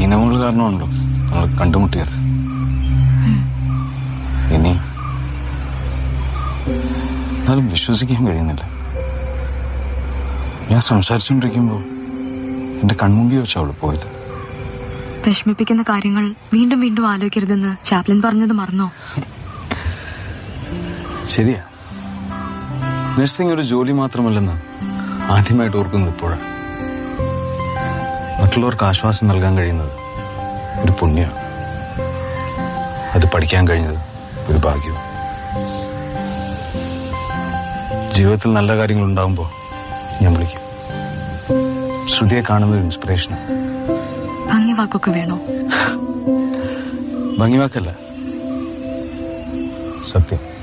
മീനമകൾ കാരണമാണല്ലോ നമ്മൾ കണ്ടുമുട്ടിയത് ഇനി എന്നാലും വിശ്വസിക്കാൻ കഴിയുന്നില്ല ഞാൻ സംസാരിച്ചുകൊണ്ടിരിക്കുമ്പോൾ എന്റെ കൺമുമ്പിൽ വെച്ചാ അവള് പോയത് വിഷമിപ്പിക്കുന്ന കാര്യങ്ങൾ വീണ്ടും വീണ്ടും ആലോചിക്കരുതെന്ന് ചാപ്ലിൻ പറഞ്ഞത് മറന്നോ ശരിയാ നഴ്സിംഗ് ഒരു ജോലി മാത്രമല്ലെന്ന് ആദ്യമായിട്ട് ഓർക്കുന്നത് ഇപ്പോഴാണ് മറ്റുള്ളവർക്ക് ആശ്വാസം നൽകാൻ കഴിയുന്നത് ഒരു പുണ്യമാണ് അത് പഠിക്കാൻ കഴിഞ്ഞത് ഒരു ഭാഗ്യവും ജീവിതത്തിൽ നല്ല കാര്യങ്ങൾ ഉണ്ടാകുമ്പോൾ ഞാൻ വിളിക്കും ശ്രുതിയെ കാണുന്നത് ഇൻസ്പിറേഷനാണ് ഭംഗി വാക്കൊക്കെ വേണോ ഭംഗിവാക്കല്ല സത്യം